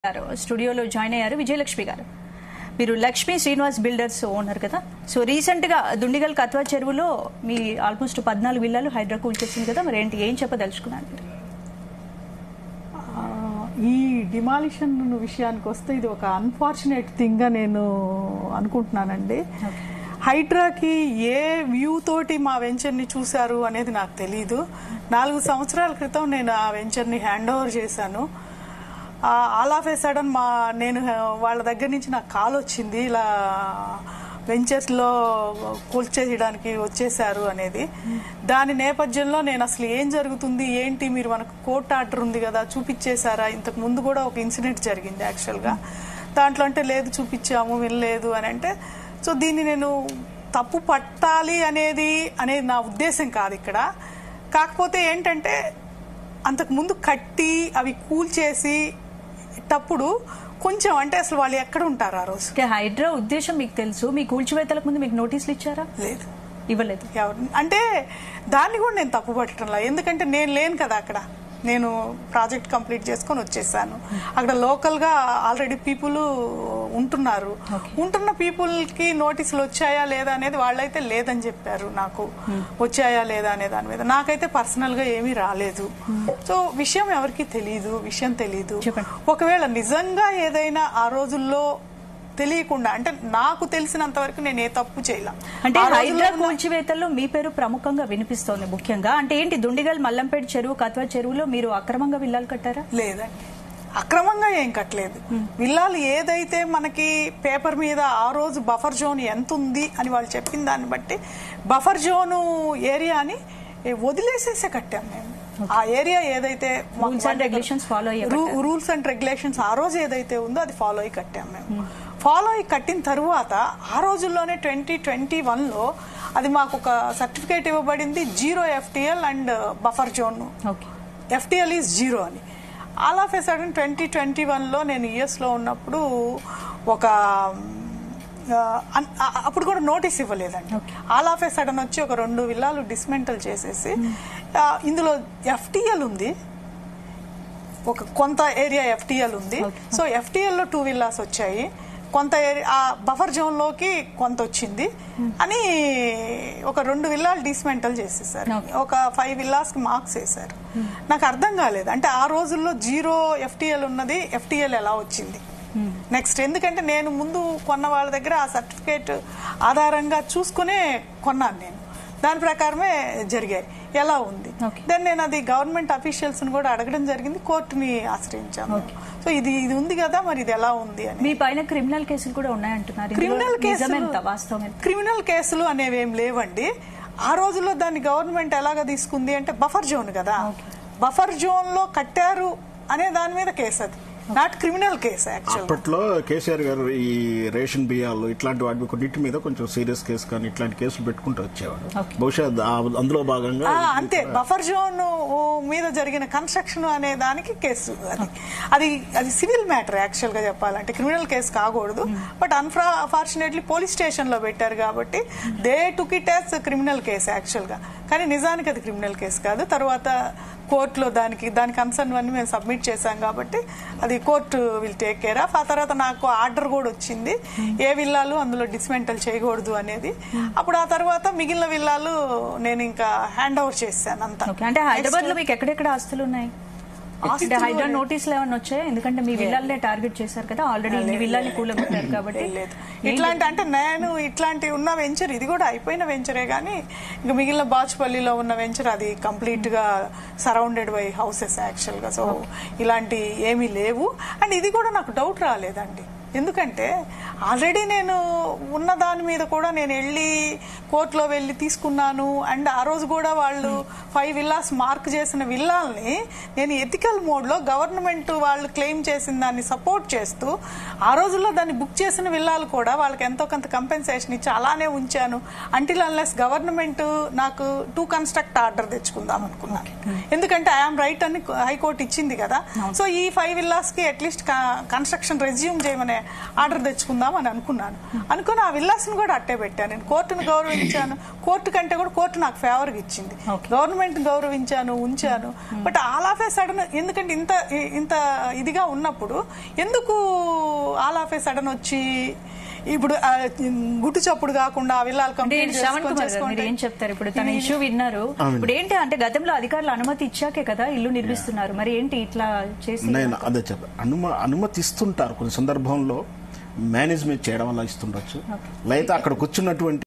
గారు స్టూడియోలో జాయిన్ అయ్యారు విజయలక్ష్మి గారు మీరు లక్ష్మీ శ్రీనివాస్ బిల్డర్స్ ఓనర్ కదా సో రీసెంట్ గా దుండిగల్ కత్వా చెరువులో మీ ఆల్మోస్ట్ పద్నాలుగు విల్లాలు హైడ్రా కూల్చేసింది కదా మరి ఏంటి ఏం చెప్పదలుచుకున్నారు మీరు? ఆ, ఈ డిమాలిషన్ విషయానికి వస్తే ఇది ఒక అన్ఫార్చునేట్ థింగ్ గా నేను అనుకుంటున్నానండి హైడ్రాకి ఏ వ్యూ తోటి మా వెంచర్ని చూశారు అనేది నాకు తెలీదు నాలుగు సంవత్సరాల క్రితం నేను ఆ వెంచర్ని హ్యాండ్ ఓవర్ చేశాను ఆల్ ఆఫ్ ఏ సడన్ మా నేను వాళ్ళ దగ్గర నుంచి నాకు కాల్ వచ్చింది ఇలా వెంచర్స్లో కూల్చేయడానికి వచ్చేసారు అనేది దాని నేపథ్యంలో నేను అసలు ఏం జరుగుతుంది ఏంటి మీరు మనకు కోర్ట్ ఆర్డర్ ఉంది కదా చూపించేశారా ఇంతకు ముందు కూడా ఒక ఇన్సిడెంట్ జరిగింది యాక్చువల్గా దాంట్లో అంటే లేదు చూపించాము వినలేదు అని అంటే సో దీన్ని నేను తప్పు పట్టాలి అనేది అనేది నా ఉద్దేశం కాదు ఇక్కడ కాకపోతే ఏంటంటే అంతకు ముందు కట్టి అవి కూల్చేసి టప్పుడు కొంచెం అంటే అసలు వాళ్ళు ఎక్కడ ఉంటారు ఆ రోజు ఓకే హైడ్రా ఉద్దేశం మీకు తెలుసు మీ కూల్చివేతలకు ముందు మీకు నోటీసులు ఇచ్చారా లేదు ఇవ్వలేదు ఎవరు అంటే దాన్ని కూడా నేను తప్పు పట్టడంలా ఎందుకంటే నేను లేను కదా అక్కడ నేను ప్రాజెక్ట్ కంప్లీట్ చేసుకొని వచ్చేసాను అక్కడ లోకల్ గా ఆల్రెడీ పీపుల్ ఉంటున్నారు ఉంటున్న పీపుల్ కి నోటీసులు వచ్చాయా లేదా అనేది వాళ్ళైతే లేదని చెప్పారు నాకు వచ్చాయా లేదా అనే దాని మీద నాకైతే పర్సనల్ గా ఏమీ రాలేదు సో విషయం ఎవరికి తెలియదు విషయం తెలియదు చెప్పండి. ఒకవేళ నిజంగా ఏదైనా ఆ రోజుల్లో తెలియకుండా అంటే నాకు తెలిసినంత వరకు నేను ఏ తప్పు చేయలే అంటే ఆ రోజుల్లో హైడ్రా ఉన్న- కూల్చివేతల్లో మీ పేరు ప్రముఖంగా వినిపిస్తోంది ముఖ్యంగా అంటే ఏంటి దుండిగల్ మల్లంపేట చెరువు కత్వా చెరువులో మీరు అక్రమంగా విల్లాలు కట్టారా లేదండి అక్రమంగా ఏం కట్టలేదు విల్లాలు ఏదైతే మనకి పేపర్ మీద ఆ రోజు బఫర్ జోన్ ఎంత ఉంది అని వాళ్ళు చెప్పిన దాన్ని బట్టి బఫర్ జోను ఏరియాని వదిలేసేసే కట్టాం మేము ఆ ఏరియా ఏదైతే మాకు Rules and regulations follow అయ్యే రూ- రూల్స్ అండ్ రెగ్యులేషన్స్ ఆ రోజు ఏదైతే ఉందో అది ఫాలో అయ్యి కట్టాం మేము ఫాలో అయ్యి కట్టిన తరువాత ఆ రోజుల్లోనే ట్వంటీ ట్వంటీ వన్లో అది మాకు ఒక సర్టిఫికేట్ ఇవ్వబడింది zero FTL and buffer zone okay FTL is zero అని all of a sudden twenty twenty వన్లో నేను యుఎస్లో ఉన్నప్పుడు ఒక ఆ, అన్- ఆ- అప్పుడు కూడా నోటీస్ ఇవ్వలేదండి ఆల్ ఆఫ్ ఎ సడన్ వచ్చి ఒక రెండు విల్లాలు డిస్మెంటల్ చేసేసి ఆ, ఇందులో ఎఫ్టిఎల్ ఉంది ఒక కొంత ఏరియా ఎఫ్టిఎల్ ఉంది సో ఎఫ్టిఎల్ లో టూ విల్లాస్ వచ్చాయి కొంత ఏరియా ఆ బఫర్ జోన్ లోకి కొంత వచ్చింది అని ఒక రెండు విల్లాలు డిస్మెంటల్ చేసేసారు ఒక ఫైవ్ విల్లాస్ కి మార్క్స్ వేశారు నాకు అర్థం కాలేదు అంటే ఆ రోజుల్లో జీరో ఎఫ్టిఎల్ ఉన్నది ఎఫ్టిఎల్ ఎలా వచ్చింది నెక్స్ట్ ఎందుకంటే నేను ముందు కొన్న వాళ్ళ దగ్గర ఆ సర్టిఫికేట్ ఆధారంగా చూసుకునే కొన్నాను నేను దాని ప్రకారమే జరిగాయి ఎలా ఉంది Okay. దెన్ నేను అది గవర్నమెంట్ అఫీషియల్స్ కూడా అడగడం జరిగింది కోర్టుని ఆశ్రయించాను సో ఇది ఇది ఉంది కదా మరి ఇది ఎలా ఉంది అని మీ పైన క్రిమినల్ కేసులు కూడా ఉన్నాయంటున్నారు ఇందులో క్రిమినల్ కేసులు నిజమెంత వాస్తవం ఎంత క్రిమినల్ కేసులు అనేవి ఏం లేవండి ఆ రోజుల్లో దాన్ని గవర్నమెంట్ ఎలాగ తీసుకుంది అంటే బఫర్ జోన్ కదా బఫర్ జోన్ లో కట్టారు అనే దాని మీద కేసు అది నాట్ క్రిమినల్ కేసు యాక్చువల్ అప్పట్లో కేసీఆర్ గారు ఈ రేషన్ బియ్యాలు ఇట్లాంటి వాటి కొన్నిటి మీద కొంచెం సీరియస్ కేసు కానీ ఇట్లాంటి కేసులు పెట్టుకుంటూ వచ్చేవాడు బహుశా ఆ- అందులో భాగంగా ఆ, అంతే బఫర్ జోన్ మీద జరిగిన కన్స్ట్రక్షన్ అనే దానికి కేసు అది అది అది సివిల్ మ్యాటర్ యాక్చువల్ గా చెప్పాలంటే క్రిమినల్ కేసు కాకూడదు బట్ అన్ఫార్చునేట్లీ పోలీస్ స్టేషన్ లో పెట్టారు కాబట్టి they took it as criminal case actual గా కానీ నిజానికి అది క్రిమినల్ కేసు కాదు తర్వాత కోర్టులో దానికి దాని కన్సర్న్ అన్ని మేము సబ్మిట్ చేశాం కాబట్టి అది court will take care of ఆ తర్వాత నాకు ఆర్డర్ కూడా వచ్చింది ఏ విల్లాలు అందులో డిస్మెంటల్ చేయకూడదు అనేది అప్పుడు ఆ తర్వాత మిగిలిన విల్లాలు నేను ఇంకా హ్యాండ్ ఓవర్ చేశాను అంతా ఓకే అంటే హైదరాబాద్ లో మీకు ఎక్కడెక్కడ ఆస్తులు ఉన్నాయి అంటే హైడ్రా నోటీసులు ఏమైనా వచ్చాయి ఎందుకంటే మీ విల్లాలనే టార్గెట్ చేశారు కదా ఆల్రెడీ ఇన్ని విల్లాల్ని కూలగొట్టారు కాబట్టి లేదు ఇట్లాంటి అంటే నేను ఇట్లాంటి ఉన్న వెంచర్ ఇది కూడా అయిపోయిన వెంచరే కానీ ఇంకా మిగిలిన బాచుపల్లిలో ఉన్న వెంచర్ అది కంప్లీట్ గా సరౌండెడ్ బై హౌసెస్ యాక్చువల్ గా సో ఇలాంటి ఏమీ లేవు అండ్ ఇది కూడా నాకు డౌట్ రాలేదండి ఎందుకంటే ఆల్రెడీ నేను ఉన్న దాని మీద కూడా నేను వెళ్ళి కోర్టులో వెళ్ళి తీసుకున్నాను అండ్ ఆ రోజు కూడా వాళ్ళు ఫైవ్ విల్లాస్ మార్క్ చేసిన విల్లాల్ని నేను ఎథికల్ మోడ్లో గవర్నమెంట్ వాళ్ళు క్లెయిమ్ చేసిన దాన్ని సపోర్ట్ చేస్తూ ఆ రోజుల్లో దాన్ని బుక్ చేసిన విల్లాలు కూడా వాళ్ళకి ఎంతో కొంత కంపెన్సేషన్ ఇచ్చి అలానే ఉంచాను అంటిల్ అన్లెస్ గవర్నమెంట్ నాకు టూ కన్స్ట్రక్ట్ ఆర్డర్ తెచ్చుకుందాం అనుకున్నాను ఎందుకంటే ఐఆమ్ రైట్ అని హైకోర్టు ఇచ్చింది కదా సో ఈ ఫైవ్ విల్లాస్ కి అట్లీస్ట్ కన్స్ట్రక్షన్ రెజ్యూమ్ చేయమని ఆర్డర్ తెచ్చుకుందాం అని అనుకున్నాను అనుకుని ఆ విల్లాస్ని కూడా అట్టే పెట్టాను నేను కోర్టును గౌరవించాను కోర్టు కంటే కూడా కోర్టు నాకు ఫేవర్గా ఇచ్చింది గవర్నమెంట్ గౌరవించాను ఉంచాను but all of a sudden ఎందుకంటే ఇంత ఇంత ఇదిగా ఉన్నప్పుడు ఎందుకు ఆల్ ఆఫ్ ఏ సడన్ వచ్చి ఇప్పుడు ఆ, గుట్టు చప్పుడు కాకుండా ఆ విల్లాలు అంటే కంప్లీట్ శ్రవణ్ కుమార్ గారు మీరు చేసుకుంటే ఏం చెప్తారు ఇప్పుడు తన ఇష్యూ విన్నారు ఇప్పుడు ఏంటి అంటే గతంలో అధికారులు అనుమతి ఇచ్చాకే కదా ఇల్లు నిర్మిస్తున్నారు మరి ఏంటి ఇట్లా చేసి నేను అదే చెప్ప అనుమ అనుమతిస్తుంటారు కొన్ని సందర్భంలో మేనేజ్మెంట్ చేయడం వల్ల ఇస్తుండొచ్చు లేకపోతే అక్కడ కూర్చున్నటువంటి